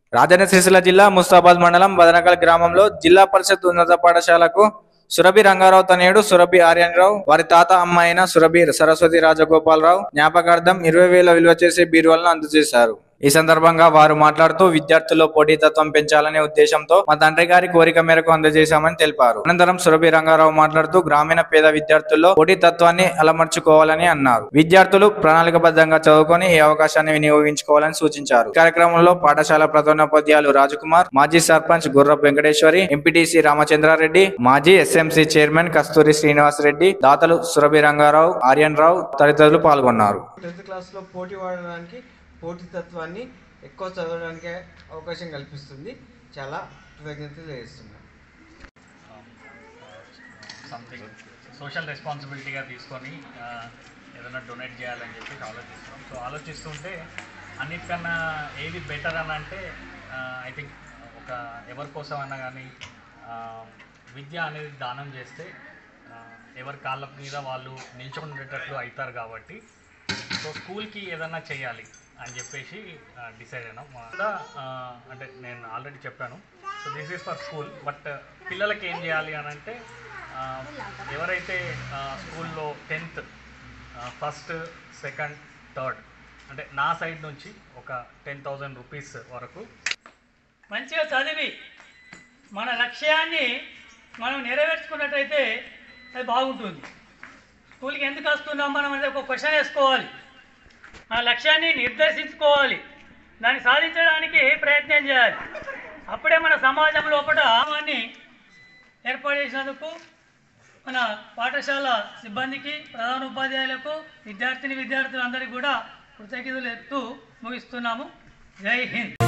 రాజన్న సిరిసిల్ల జిల్లా ముస్తాబాద్ మండలం బదనకల్ గ్రామంలో జిల్లా పరిషత్ ఉన్నత పాఠశాలకు సురభి రంగారావు తనయుడు సురభి ఆర్యన్రావు వారి తాత అమ్మ అయిన సురభి సరస్వతి రాజగోపాలరావు జ్ఞాపకార్థం ఇరవై వేల విలువ చేసే బీరువాలను అందజేశారు ఈ సందర్భంగా వారు మాట్లాడుతూ విద్యార్థుల్లో పోటీతత్వం పెంచాలనే ఉద్దేశంతో మా తండ్రి గారి కోరిక మేరకు అందజేశామని తెలిపారు అనంతరం సురభి రంగారావు మాట్లాడుతూ గ్రామీణ పేద విద్యార్థుల్లో పోటీతత్వాన్ని అలమర్చుకోవాలని అన్నారు విద్యార్థులు ప్రణాళికబద్ధంగా చదువుకొని ఈ అవకాశాన్ని వినియోగించుకోవాలని సూచించారు ఈ కార్యక్రమంలో పాఠశాల ప్రధానోపాధ్యాయులు రాజకుమార్ మాజీ సర్పంచ్ గుర్రపు వెంకటేశ్వరి ఎంపీటీసీ రామచంద్రారెడ్డి మాజీ ఎస్ఎంసీ చైర్మన్ కస్తూరి శ్రీనివాస్ రెడ్డి దాతలు సురభి రంగారావు ఆర్యన్ రావు తదితరులు పాల్గొన్నారు టెన్త్ క్లాస్లో పోటీ పడడానికి పోటీతత్వాన్ని ఎక్కువ చదవడానికి అవకాశం కల్పిస్తుంది చాలా కృతజ్ఞతలు తెలియజేస్తున్నాను సంథింగ్ సోషల్ రెస్పాన్సిబిలిటీగా తీసుకొని ఆ, ఏదైనా డొనేట్ చేయాలని చెప్పి ఆలోచిస్తున్నాం సో ఆలోచిస్తుంటే అన్నిటికన్నా ఏది బెటర్ అని అంటే ఐ థింక్ ఒక ఎవరి కోసం అన్నా కానీ విద్య అనేది దానం చేస్తే ఆ, ఎవరి కాళ్ళ మీద వాళ్ళు నిల్చొని ఉండేటట్లు అవుతారు కాబట్టి సో స్కూల్కి ఏదన్నా చేయాలి అని చెప్పేసి డిసైడ్ అయినాం మా కూడా, ఆ, అంటే నేను ఆల్రెడీ చెప్పాను so this is for school but పిల్లలకి ఏం చేయాలి అని అంటే ఆ, ఎవరైతే స్కూల్లో టెన్త్ ఫస్ట్ సెకండ్ థర్డ్ అంటే నా సైడ్ నుంచి ఒక టెన్ థౌజండ్ రూపీస్ వరకు మంచిగా చదివి మన లక్ష్యాన్ని మనం నెరవేర్చుకున్నట్టయితే అది బాగుంటుంది స్కూల్కి ఎందుకు వస్తున్నాం మనం అనేది ఒక క్వశ్చన్ వేసుకోవాలి మన లక్ష్యాన్ని నిర్దేశించుకోవాలి దాన్ని సాధించడానికి ప్రయత్నం చేయాలి అప్పుడే మన సమాజం లోపల ఆమాన్ని ఏర్పాటు చేసినందుకు మన పాఠశాల సిబ్బందికి ప్రధాన ఉపాధ్యాయులకు విద్యార్థిని విద్యార్థులందరికీ కూడా కృతజ్ఞతలు ఎత్తు ముగిస్తున్నాము జై హింద్